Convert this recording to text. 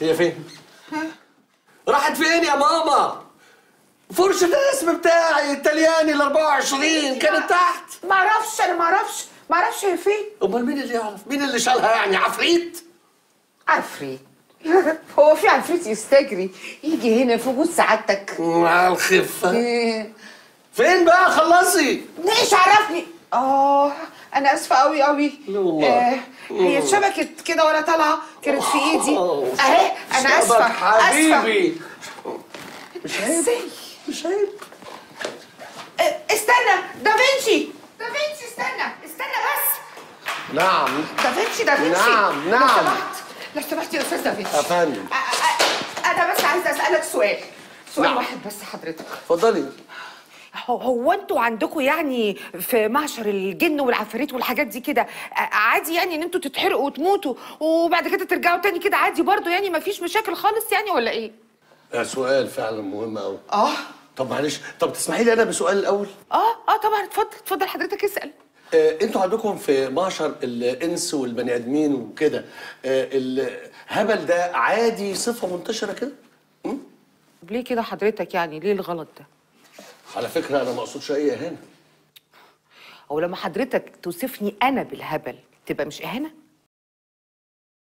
هي فين؟ راحت فين يا ماما؟ فرشة الاسم بتاعي التلياني ال 24 كانت تحت ما اعرفش انا ما اعرفش ما اعرفش هي فين امال مين اللي يعرف؟ مين اللي شالها يعني عفريت؟ عفريت هو في عفريت يستجري يجي هنا في وجود سعادتك مع الخفة إيه. فين بقى خلصي؟ ليش عرفني اه انا اسفه قوي قوي لا والله. آه هي اتشبكت كده وانا طالعه كانت في ايدي أوه. اهي انا اسفه شبك حبيبي مش عيب ازاي مش عيب آه، استنى دافنشي دافنشي استنى استنى بس نعم دافنشي دافنشي نعم، لو نعم. سمحت لو سمحت يا استاذ دافنشي يا فندم. آه، آه، انا بس عايزه اسالك سؤال سؤال نعم. واحد بس حضرتك اتفضلي هو, هو انتوا عندكم يعني في معشر الجن والعفاريت والحاجات دي كده ع- عادي يعني ان انتوا تتحرقوا وتموتوا وبعد كده ترجعوا تاني كده عادي برضو يعني مفيش مشاكل خالص يعني ولا ايه؟ ده سؤال فعلا مهم قوي اه طب معلش طب تسمحي لي انا بسؤال الاول اه اه طبعا اتفضل اتفضل حضرتك اسال آه، انتوا عندكم في معشر الانس والبني ادمين وكده آه، الهبل ده عادي صفه منتشره كده م? طب ليه كده حضرتك يعني ليه الغلط ده؟ على فكره انا ما اقصدش اي اهانه او لما حضرتك توصفني انا بالهبل تبقى مش اهانه؟